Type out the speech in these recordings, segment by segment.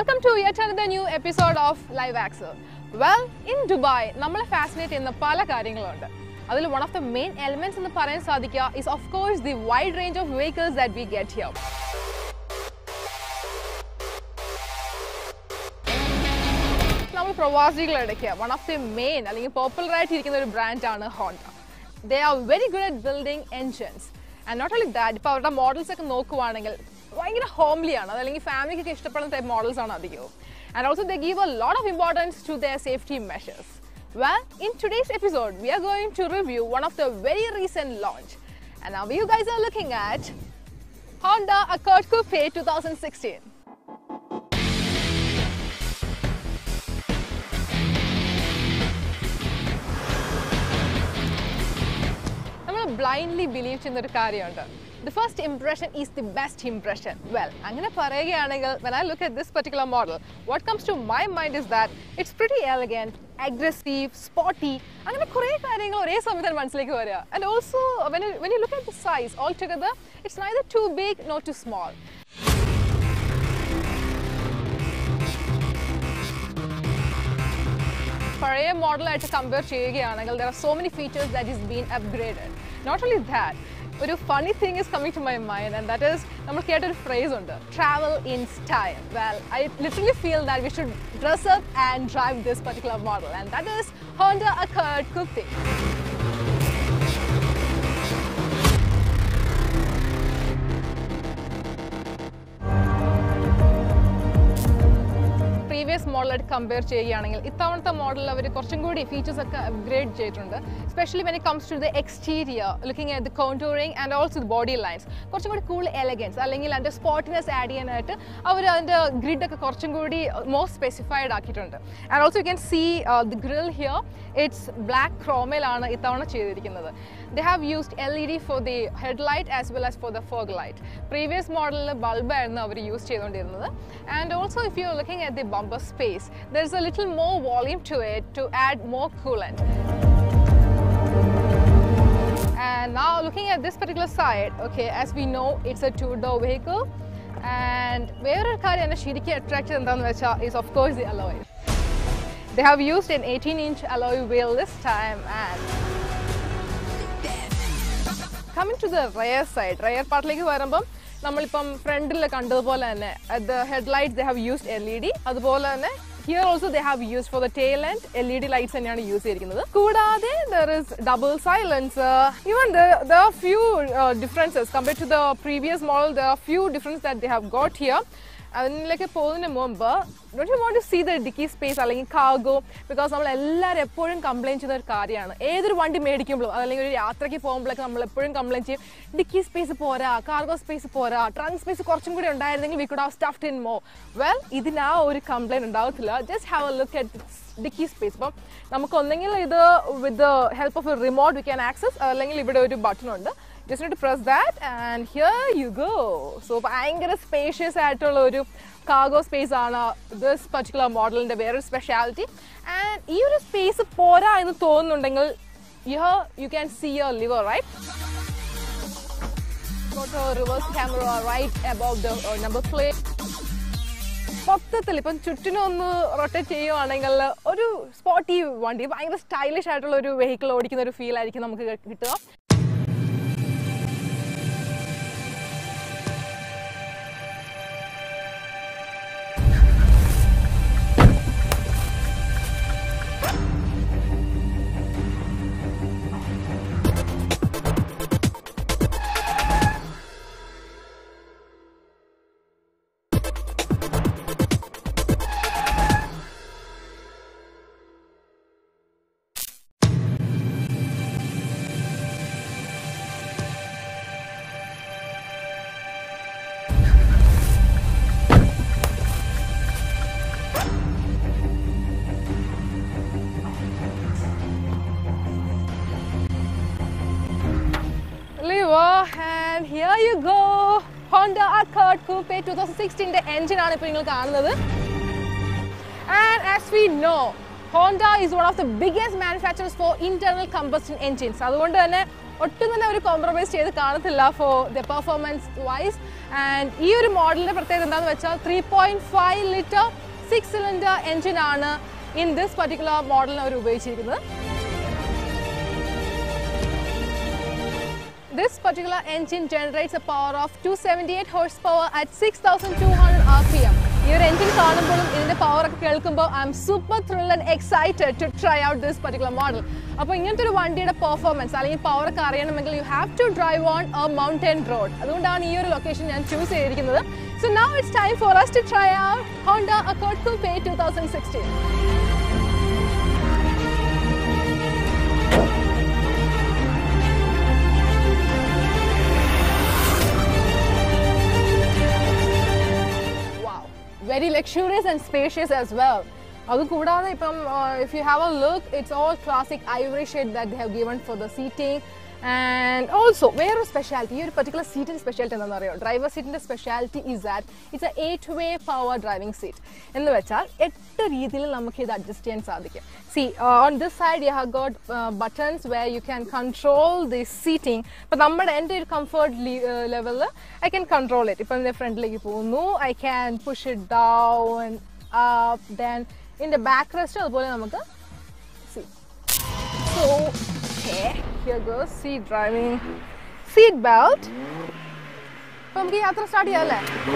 Welcome to yet another new episode of Live Axel. Well, in Dubai, നമ്മളെ fascinate ചെയ്യുന്ന പല കാര്യങ്ങളുണ്ട് അതിൽ one of the main elements എന്ന് പറയാൻ സാധിക്കുക is of course the wide range of vehicles that we get here നമ്മൾ പ്രവാസികളിടയ്ക്ക് വൺ ഓഫ് ദി മെയിൻ അല്ലെങ്കിൽ പോപ്പുലർ ആയിട്ടിരിക്കുന്ന ഒരു ബ്രാൻഡാണ് Honda they are very good at building engines and not only that ഇപ്പോൾ അവരുടെ മോഡൽസ് ഒക്കെ നോക്കുവാണെങ്കിൽ ഭയങ്കര ഹോംലി ആണ് അതല്ലെങ്കിൽ ഫാമിലിക്കൊക്കെ ഇഷ്ടപ്പെടുന്ന ടൈപ്പ് മോഡൽസ് ആണ് അധികവും and also they give a lot of importance to their safety measures Well, in today's episode, we are going to review one of the very recent launch. And now you guys are looking at Honda Accord Coupe 2016. നമ്മൾ blindly believe ചെയ്യുന്ന ഒരു കാര്യമുണ്ട് the first impression is the best impression well അങ്ങനെ പറയുകയാണെങ്കിൽ when I look at this particular model what comes to my mind is that it's pretty elegant aggressive sporty അങ്ങനെ കുറേ കാര്യങ്ങൾ ഒരേ സമയത്ത് മനസ്സിലേക്ക് വരിക and also when when you look at the size all together it's neither too big not too small പഴയ മോഡലായിട്ട് compare ചെയ്യുകയാണെങ്കിൽ there are so many features that is been upgraded not only that ഒരു funny thing is coming to my mind and that is നമ്മൾ കേട്ടൊരു phrase ഉണ്ട് travel in style well I literally feel that we should dress up and drive this particular model and that is Honda Accord coupe previous മോഡലായിട്ട് compare ചെയ്യുകയാണെങ്കിൽ ഇത്തവണത്തെ മോഡലിൽ അവർ കുറച്ചും കൂടി features ഒക്കെ അപ്ഗ്രേഡ് ചെയ്തിട്ടുണ്ട് specially when it comes to the exterior looking at the contouring and also the body lines കുറച്ചും കൂടി കൂൾ എലഗൻസ് അല്ലെങ്കിൽ അതിൻ്റെ സ്പോട്ടിനെസ് ആഡ് ചെയ്യാനായിട്ട് അവർ അതിൻ്റെ ഗ്രിഡ് ഒക്കെ കുറച്ചും കൂടി മോർ സ്പെസിഫൈഡ് ആക്കിയിട്ടുണ്ട് and also you can see the grill here it's black ക്രോമയിലാണ് ഇത്തവണ ചെയ്തിരിക്കുന്നത് they have used L E D for the headlight as well as for the fog light previous മോഡലിൽ ബൾബായിരുന്നു അവർ യൂസ് ചെയ്തുകൊണ്ടിരുന്നത് and also if you looking at the bumper space. There's a little more volume to it to add more coolant. And now looking at this particular side, okay, as we know, it's a two-door vehicle. And വേറൊരു കാര്യം എന്നെ ശരിക്കും attract എന്താണെന്ന് വെച്ചാൽ is of course the alloy. They have used an 18-inch alloy wheel this time and coming to the rear side, rear പാർട്ടിലേക്ക് വരുമ്പം നമ്മളിപ്പം ഫ്രണ്ടിൽ കണ്ടതുപോലെ തന്നെ the headlight they have used L E D അതുപോലെ തന്നെ here also they have use for the tail and L E D lights തന്നെയാണ് use ചെയ്തിരിക്കുന്നത് കൂടാതെ there is double silence even there are few differences compare to the previous model there are few difference that they have got here അതിലേക്ക് പോകുന്നതിന് മുമ്പ് don't you want to see the dicky space അല്ലെങ്കിൽ cargo because നമ്മൾ എല്ലാവരും എപ്പോഴും complaint ചെയ്യുന്ന ഒരു കാര്യമാണ് ഏതൊരു വണ്ടി മേടിക്കുമ്പോഴും അല്ലെങ്കിൽ ഒരു യാത്രയ്ക്ക് പോകുമ്പോഴൊക്കെ നമ്മൾ എപ്പോഴും കംപ്ലയിൻറ്റ് ചെയ്യും ഡിക്കി സ്പേസ് പോരാ കാർഗോ സ്പേസ് പോരാ ട്രങ്ക് സ്പേസ് കുറച്ചും കൂടി ഉണ്ടായിരുന്നെങ്കിൽ we could have stuffed in more well ഇതിന് ആ ഒരു കംപ്ലയിൻറ്റ് ഉണ്ടാവത്തില്ല just have a look at dicky space ഇപ്പം നമുക്ക് ഒന്നെങ്കിൽ ഇത് with help of a remote we can access അല്ലെങ്കിൽ ഇവിടെ ഒരു ബട്ടൺ ഉണ്ട് just to press that and here you go so ഭയങ്കര സ്പേഷ്യസ് ആയിട്ടുള്ള ഒരു കാർഗോ സ്പേസ് ആണ് ദിസ് പർട്ടിക്കുലർ മോഡലിൻ്റെ വേറൊരു സ്പെഷ്യാലിറ്റി ആൻഡ് ഈ ഒരു സ്പേസ് പോരാ എന്ന് തോന്നുന്നുണ്ടെങ്കിൽ here you can see your lever right reverse camera right above the number plate മൊത്തത്തിൽ ഇപ്പം ചുറ്റിനും ഒന്ന് റൊട്ടേറ്റ് ചെയ്യുവാണെങ്കിൽ ഒരു സ്പോട്ടി വണ്ടി ഭയങ്കര സ്റ്റൈലിഷ് ആയിട്ടുള്ള ഒരു വെഹിക്കിൾ ഓടിക്കുന്ന ഒരു ഫീൽ ആയിരിക്കും നമുക്ക് കിട്ടുക Lever and here you go Honda Accord Coupe 2016 ന്റെ എഞ്ചിൻ ആണ് ഇപ്പോൾ നിങ്ങൾ കാണുന്നത് and as we know Honda is one of the biggest manufacturers for internal combustion engines അതുകൊണ്ട് തന്നെ ഒട്ടും തന്നെ ഒരു കോംപ്രമൈസ് ചെയ്ത് കാണത്തില്ല for the performance wise and ഈ ഒരു മോഡലിന്റെ പ്രത്യേകത എന്താണെന്ന് വെച്ചാൽ three point five litre six cylinder engine ആണ് ഇൻ ദിസ് പർട്ടിക്കുലർ മോഡലിന് അവർ ഉപയോഗിച്ചിരിക്കുന്നത് This particular engine generates a power of 278 horsepower at 6,200 RPM. ഈ ഒരു എൻജിൻ കാണുമ്പോഴും ഇതിന്റെ പവർ ഒക്കെ കേൾക്കുമ്പോൾ I'm super thrill and excited to try out this particular model അപ്പോൾ ഇങ്ങനത്തെ ഒരു വണ്ടിയുടെ പെർഫോമൻസ് അല്ലെങ്കിൽ പവർ ഒക്കെ അറിയണമെങ്കിൽ you have to drive on a mountain road അതുകൊണ്ടാണ് ഈ ഒരു ലൊക്കേഷൻ ഞാൻ ചൂസ് ചെയ്തിരിക്കുന്നത് so now it's time for us to try out Honda Accord coupe 2016 wow very luxurious and spacious as well അത് കൂടാതെ ഇപ്പം if you have a look it's all classic ivory shade that they have given for the seating and also വേറൊരു speciality ഈ ഒരു particular സീറ്റിന്റെ speciality എന്താണെന്ന് അറിയോ driver സീറ്റിന്റെ speciality is that it's a eight way power driving seat എന്ന് വെച്ചാൽ എട്ട് രീതിയിൽ നമുക്ക് ഇത് അഡ്ജസ്റ്റ് ചെയ്യാൻ സാധിക്കും see on this side you have got buttons way you can control the seating ഇപ്പം നമ്മുടെ എൻ്റെ ഒരു കംഫർട്ട് ലെവലിൽ ഐ ക്യാൻ കൺട്രോൾ ഇറ്റ് ഇപ്പം എൻ്റെ ഫ്രണ്ടിലേക്ക് പോകുന്നു I can push it down up then in the backrest അതുപോലെ നമുക്ക് see so okay here goes seat driving seat belt അപ്പൊ നമുക്ക് ഈ യാത്ര സ്റ്റാർട്ട് ചെയ്യാം അല്ലേ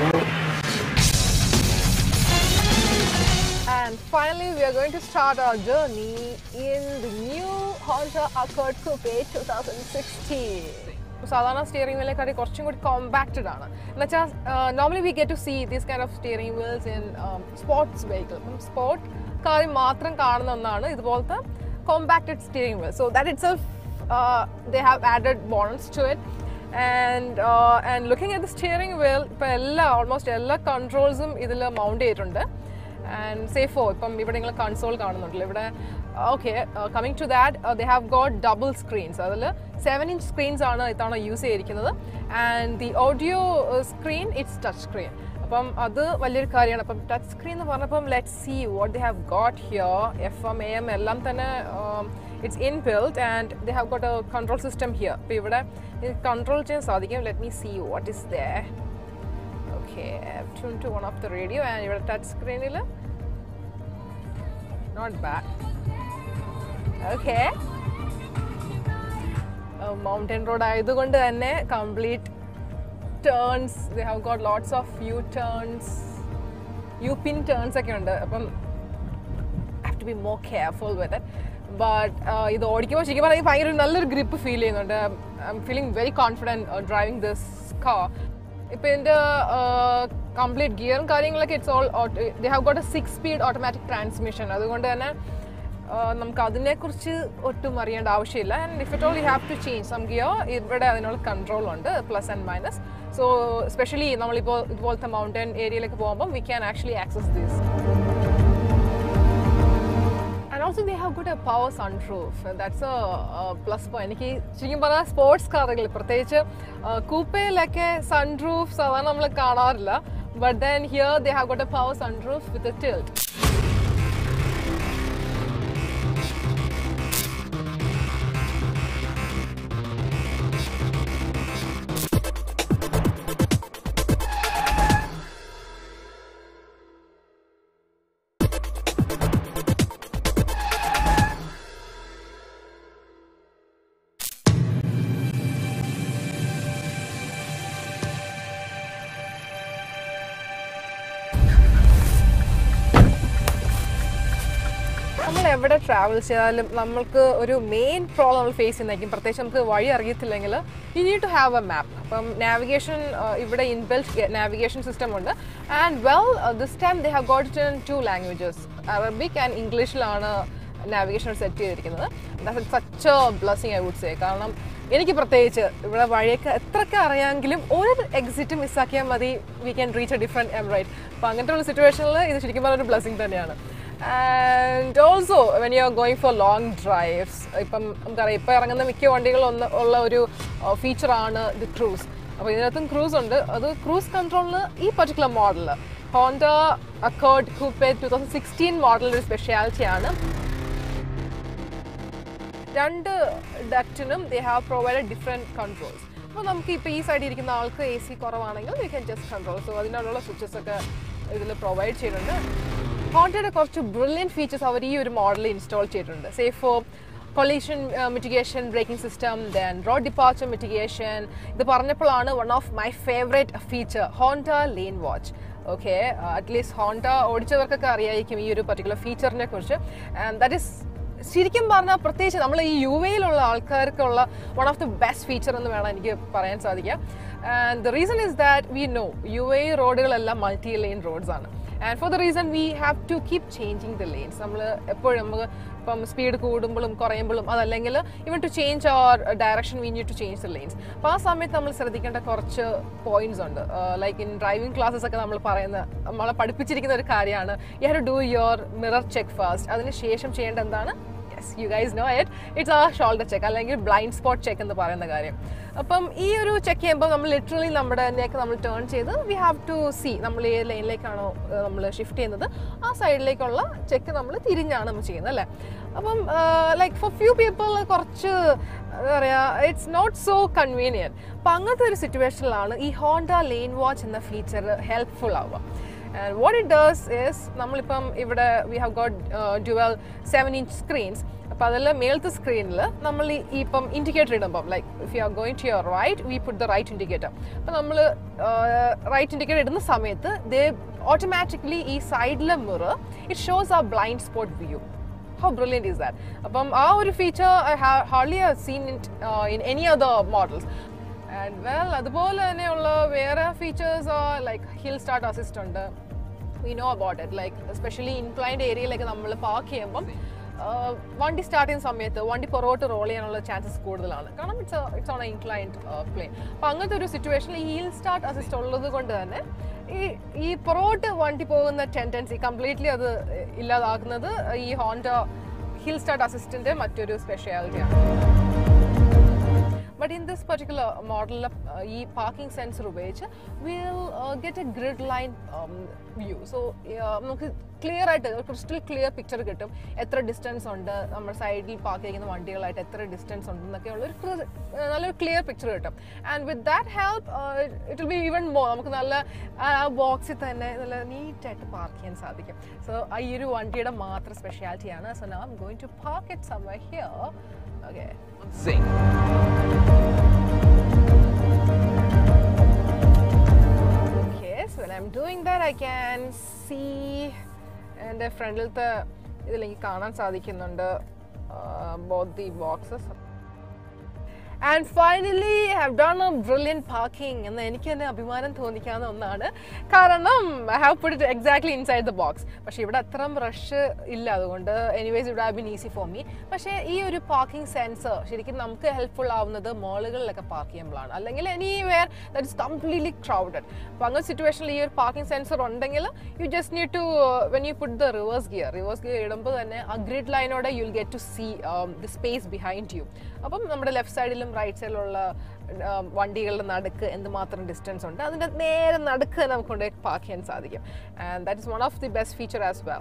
And finally, we are going to start our journey in the new Honda Accord Coupe 2016. സാധാരണ steering വീലിനെക്കാട്ടി കുറച്ചും കൂടി കോമ്പാക്റ്റഡ് ആണ് എന്നുവെച്ചാൽ normally we get to see these kind of steering wheels in sports vehicle അപ്പം sport കാറിൽ മാത്രം കാണുന്ന ഒന്നാണ് ഇതുപോലത്തെ compacted steering wheel so that itself they have added bonus to it and and looking at the steering wheel ഇപ്പം എല്ലാ almost എല്ലാ കൺട്രോൾസും ഇതിൽ മൗണ്ട് ചെയ്തിട്ടുണ്ട് ആൻഡ് സേഫോ ഇപ്പം ഇവിടെ നിങ്ങൾ കൺസോൾ കാണുന്നുണ്ടല്ലോ ഇവിടെ okay coming to that they have got double screens അതിൽ സെവൻ ഇഞ്ച് സ്ക്രീൻസ് ആണ് ഇത്തവണ യൂസ് ചെയ്തിരിക്കുന്നത് and the audio screen it's touch screen അപ്പം അത് വലിയൊരു കാര്യമാണ് അപ്പം ടച്ച് സ്ക്രീൻ എന്ന് പറഞ്ഞപ്പം let see what they have got here F M A M എല്ലാം തന്നെ it's in build and they have got a control system here അപ്പോൾ ഇവിടെ കൺട്രോൾ ചെയ്യാൻ സാധിക്കും let me see what is they okay I've tuned to one of the radio and your touch screen ഇല്ല not bad okay mountain road ആയതുകൊണ്ട് തന്നെ complete turns they have got lots of U turns U pin turns ഒക്കെ ഉണ്ട് അപ്പം have to be more careful with it but ഇത് ഓടിക്കുമ്പോൾ ശരിക്കും പറഞ്ഞാൽ ഭയങ്കര ഒരു നല്ലൊരു ഗ്രിപ്പ് ഫീൽ ചെയ്യുന്നുണ്ട് I am feeling very confident driving this car ഇപ്പം ഇതിൻ്റെ കംപ്ലീറ്റ് ഗിയറും കാര്യങ്ങളൊക്കെ it's all they have got a six speed automatic transmission അതുകൊണ്ട് തന്നെ നമുക്ക് അതിനെക്കുറിച്ച് ഒട്ടും അറിയേണ്ട ആവശ്യമില്ല and if it all you have to change some gear ഇവിടെ അതിനുള്ള കൺട്രോൾ ഉണ്ട് plus and minus so specially നമ്മളിപ്പോൾ ഇതുപോലത്തെ മൗണ്ടൻ ഏരിയയിലേക്ക് പോകുമ്പോൾ we can actually access this and also they have good a power sunroof that's a plus point എനിക്ക് ശരിക്കും പറഞ്ഞാൽ സ്പോർട്സ് കാറുകൾ പ്രത്യേകിച്ച് കൂപ്പയിലൊക്കെ സൺറൂഫ് സാധാരണ നമ്മൾ കാണാറില്ല but then here they have got a power sunroof with a tilt നമ്മൾ എവിടെ ട്രാവൽ ചെയ്താലും നമ്മൾക്ക് ഒരു മെയിൻ പ്രോബ്ലം നമ്മൾ ഫേസ് ചെയ്യുന്നതായിരിക്കും പ്രത്യേകിച്ച് നമുക്ക് വഴി അറിയത്തില്ലെങ്കിൽ you need to have a map അപ്പം നാവിഗേഷൻ ഇവിടെ ഇൻബിൽറ്റ് നാവിഗേഷൻ സിസ്റ്റം ഉണ്ട് and well this time they have got in two languages Arabic and ഇംഗ്ലീഷിലാണ് നാവിഗേഷൻ സെറ്റ് ചെയ്തിരിക്കുന്നത് that's such a blessing I would say കാരണം എനിക്ക് പ്രത്യേകിച്ച് ഇവിടെ വഴിയൊക്കെ എത്രയൊക്കെ അറിയാമെങ്കിലും ഒരു എക്സിറ്റ് മിസ്സാക്കിയാൽ മതി we can reach a different emirate അപ്പോൾ അങ്ങനത്തെ ഒരു സിറ്റുവേഷനിൽ ഇത് ശരിക്കും പറഞ്ഞ ഒരു ബ്ലസ്സിങ് തന്നെയാണ് and also when you are going for long drives ഇപ്പം നമുക്കറിയാം ഇപ്പം ഇറങ്ങുന്ന മിക്ക വണ്ടികളും ഒന്ന് ഉള്ള ഒരു ഫീച്ചറാണ് ദി ക്രൂസ് അപ്പോൾ ഇതിനകത്തും ക്രൂസ് ഉണ്ട് അത് ക്രൂസ് കൺട്രോളിൽ ഈ particular model Honda accord coupe two thousand sixteen model ഒരു സ്പെഷ്യാലിറ്റിയാണ് രണ്ട് ഡക്റ്റിനും they have provided different controls അപ്പോൾ നമുക്ക് ഇപ്പോൾ ഈ സൈഡിൽ ഇരിക്കുന്ന ആൾക്ക് എ സി കുറവാണെങ്കിൽ we can just control so അതിനുള്ള സ്വിച്ചസ് ഒക്കെ ഇതിൽ പ്രൊവൈഡ് ചെയ്യുന്നുണ്ട് ഹോണ്ടയുടെ കുറച്ച് ബ്രില്യൻ ഫീച്ചേഴ്സ് അവർ ഈ ഒരു മോഡൽ ഇൻസ്റ്റാൾ ചെയ്തിട്ടുണ്ട് say for collision mitigation braking system then road departure mitigation ഇത് പറഞ്ഞപ്പോഴാണ് one of my favourite feature Honda lane watch okay at least Honda ഓടിച്ചവർക്കൊക്കെ അറിയായിരിക്കും ഈ ഒരു പർട്ടിക്കുലർ ഫീച്ചറിനെ കുറിച്ച് ദാറ്റ് ഈസ് ശരിക്കും പറഞ്ഞാൽ പ്രത്യേകിച്ച് നമ്മൾ ഈ യു എയിലുള്ള ആൾക്കാർക്കുള്ള one of the best feature എന്ന് വേണം എനിക്ക് പറയാൻ സാധിക്കുക and the reason is that we know U A റോഡുകളെല്ലാം മൾട്ടി ലെയിൻ റോഡ്സ് ആണ് and for the reason we have to keep changing the lanes നമ്മൾ എപ്പോഴും നമുക്ക് ഇപ്പം സ്പീഡ് കൂടുമ്പോഴും കുറയുമ്പോഴും അതല്ലെങ്കിൽ even to change our direction we need to change the lanes അപ്പോൾ ആ സമയത്ത് നമ്മൾ ശ്രദ്ധിക്കേണ്ട കുറച്ച് പോയിന്റ്സ് ഉണ്ട് ലൈക്ക് ഇൻ ഡ്രൈവിംഗ് ക്ലാസ്സസ് ഒക്കെ നമ്മൾ പറയുന്ന നമ്മളെ പഠിപ്പിച്ചിരിക്കുന്ന ഒരു കാര്യമാണ് you have to do your mirror check first അതിന് ശേഷം ചെയ്യേണ്ട എന്താണ് yes you guys know it it's ആ ഷോൾഡർ ചെക്ക് അല്ലെങ്കിൽ ബ്ലൈൻഡ് സ്പോട്ട് ചെക്ക് എന്ന് പറയുന്ന കാര്യം അപ്പം ഈ ഒരു ചെക്ക് ചെയ്യുമ്പോൾ നമ്മൾ ലിറ്ററലി നമ്മുടെ നെക്ക് നമ്മൾ ടേൺ ചെയ്ത് വി ഹാവ് ടു സി നമ്മൾ ഏത് ലൈനിലേക്കാണോ നമ്മൾ ഷിഫ്റ്റ് ചെയ്യുന്നത് ആ സൈഡിലേക്കുള്ള ചെക്ക് നമ്മൾ തിരിഞ്ഞാണ് നമ്മൾ ചെയ്യുന്നത് അല്ലേ അപ്പം ലൈക്ക് ഫോർ ഫ്യൂ പീപ്പിൾ കുറച്ച് എന്താ പറയുക ഇറ്റ്സ് നോട്ട് സോ കൺവീനിയൻറ്റ് അപ്പം അങ്ങനത്തെ ഒരു സിറ്റുവേഷനിലാണ് ഈ ഹോണ്ട ലെയിൻ വാച്ച് എന്ന ഫീച്ചർ ഹെൽപ്ഫുൾ ആവുക and what it does is നമ്മളിപ്പം ഇവിടെ we have got dual seven inch screens അപ്പോൾ അതിൽ മേളത്തെ സ്ക്രീനിൽ നമ്മൾ ഈ ഈ ഇപ്പം ഇൻഡിക്കേറ്റർ ഇടുമ്പം like if you are going to your right we put the right indicator അപ്പോൾ നമ്മൾ റൈറ്റ് ഇൻഡിക്കേറ്റർ ഇടുന്ന സമയത്ത് ദേ ഓട്ടോമാറ്റിക്കലി ഈ സൈഡിലെ മിറർ ഇറ്റ് ഷോസ് ആ blind spot view how brilliant is that അപ്പം ആ ഒരു feature I hardly seen it in any other models and well അതുപോലെ തന്നെയുള്ള വേറെ features like hill start assist ഉണ്ട് we know about it like especially inclined ഏരിയയിലേക്ക് നമ്മൾ പാർക്ക് ചെയ്യുമ്പം ആഹ് വണ്ടി സ്റ്റാർട്ട് ചെയ്യുന്ന സമയത്ത് വണ്ടി പുറകോട്ട് റോൾ ചെയ്യാനുള്ള ചാൻസസ് കൂടുതലാണ് കാരണം it's it's on inclined plane അപ്പോൾ അങ്ങനത്തെ ഒരു സിറ്റുവേഷനിൽ ഈ ഹിൽ സ്റ്റാർട്ട് അസിസ്റ്റ് ഉള്ളത് കൊണ്ട് തന്നെ ഈ ഈ പുറകോട്ട് വണ്ടി പോകുന്ന ടെൻഡൻസി കംപ്ലീറ്റ്ലി അത് ഇല്ലാതാക്കുന്നത് ഈ ഹോണ്ട ഹിൽ സ്റ്റാർട്ട് അസിസ്റ്റൻ്റെ മറ്റൊരു സ്പെഷ്യാലിറ്റിയാണ് ബട്ട് ഇൻ ദിസ് പർട്ടിക്കുലർ മോഡലിൽ ഈ പാർക്കിംഗ് സെൻസർ ഉപയോഗിച്ച് will get a grid line view so നമുക്ക് ക്ലിയർ ആയിട്ട് ക്രിസ്റ്റൽ ക്ലിയർ പിക്ചർ കിട്ടും എത്ര ഡിസ്റ്റൻസ് ഉണ്ട് നമ്മുടെ സൈഡിൽ പാർക്ക് ചെയ്യുന്ന വണ്ടികളായിട്ട് എത്ര ഡിസ്റ്റൻസ് ഉണ്ട് എന്നൊക്കെയുള്ള ഒരു clear- ഏർ നല്ലൊരു ക്ലിയർ പിക്ചർ കിട്ടും and with that help it will be even more നമുക്ക് നല്ല ആ ബോക്സിൽ തന്നെ നല്ല നീറ്റായിട്ട് പാർക്ക് ചെയ്യാൻ സാധിക്കും സോ ഈ ഒരു വണ്ടിയുടെ മാത്രം സ്പെഷ്യാലിറ്റിയാണ് സോ നാ I'm going to park it somewhere here okay Sing. Okay, so when I'm doing that, I can see എൻ്റെ ഫ്രണ്ടിലത്തെ ഇതിലെനിക്ക് കാണാൻ സാധിക്കുന്നുണ്ട് both the boxes and finally have done a brilliant parking എന്ന് എനിക്ക് തന്നെ അഭിമാനം തോന്നിക്കാവുന്ന ഒന്നാണ് കാരണം I have put it exactly inside the box പക്ഷേ ഇവിടെ അത്രയും റഷ് ഇല്ല അതുകൊണ്ട് എനിവേസ് ഇവിടെ have been easy for me പക്ഷേ ഈ ഒരു പാർക്കിംഗ് സെൻസർ ശരിക്കും നമുക്ക് ഹെൽപ്ഫുൾ ആവുന്നത് മോളുകളിലൊക്കെ പാർക്ക് ചെയ്യുമ്പോഴാണ് അല്ലെങ്കിൽ anywhere that is completely crowded അപ്പോൾ അങ്ങനെ സിറ്റുവേഷനിൽ ഈ ഒരു പാർക്കിംഗ് സെൻസർ ഉണ്ടെങ്കിൽ you just need to when you put the reverse gear reverse gear ഇടുമ്പോൾ തന്നെ ആ ഗ്രിഡ് ലൈനോടെ you will get to see the space behind you അപ്പം നമ്മുടെ ലെഫ്റ്റ് സൈഡിലും റൈറ്റ് സൈഡിലുള്ള വണ്ടികളുടെ നടുക്ക് എന്തുമാത്രം ഡിസ്റ്റൻസ് ഉണ്ട് അതിൻ്റെ നേരെ നടുക്ക് തന്നെ നമുക്ക് കൊണ്ടുപോയി പാർക്ക് ചെയ്യാൻ സാധിക്കും and that is one of the best feature as well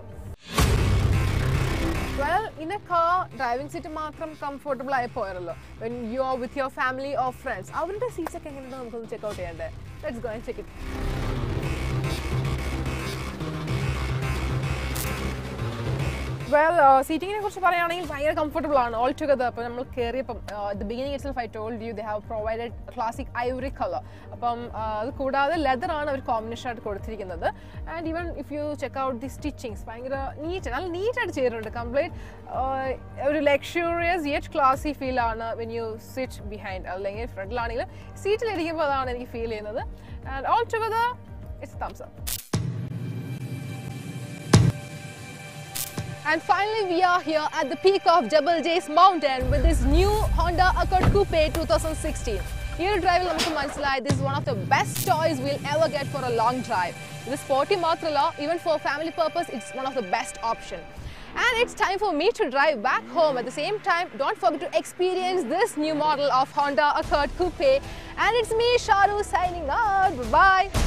well in a car driving seat മാത്രം കംഫർട്ടബിൾ ആയി പോയല്ലോ when you are with your family or friends അവരുടെ സീറ്റ്സ് ഒക്കെ എങ്ങനെയുണ്ടോ നമുക്കൊന്ന് ചെക്ക് ഔട്ട് ചെയ്യണ്ടേ let's go and check it well സീറ്റിങ്ങിനെ കുറിച്ച് പറയുകയാണെങ്കിൽ ഭയങ്കര കംഫർട്ടബിൾ ആണ് ഓൾ ടുഗദർ അപ്പോൾ നമ്മൾ കയറിയപ്പം the beginning itself I told you they have provided classic ivory colour അപ്പം uh, അത് കൂടാതെ ലെതർ ആണ് അവർ കോമ്പിനേഷൻ ആയിട്ട് കൊടുത്തിരിക്കുന്നത് and even if you check out the stitchings ഭയങ്കര നീറ്റ് നല്ല നീറ്റായിട്ട് ചെയ്തിട്ടുണ്ട് കംപ്ലീറ്റ് ഒരു ലക്ഷറിയസ് യെറ്റ് ക്ലാസി ഫീൽ ആണ് വെൻ യു സിറ്റ് ബിഹൈൻഡ് അല്ലെങ്കിൽ ഫ്രണ്ടിലാണെങ്കിലും സീറ്റിലിരിക്കുമ്പോൾ അതാണ് എനിക്ക് ഫീൽ ചെയ്യുന്നത് and all together it's thumbs up And finally, we are here at the peak of Jebel Jais mountain with this new Honda Accord Coupe 2016. ഈ ഒരു ഡ്രൈവിൽ നമുക്ക് മനസ്സിലായി this one of the best choice will ever get for a long drive ഇത് sporty മാത്രമല്ല even for family purpose it's one of the best option And it's time for me to drive back home. At the same time, don't forget to experience this new model of Honda Accord Coupe. And it's me, Sharu, signing out. Bye bye.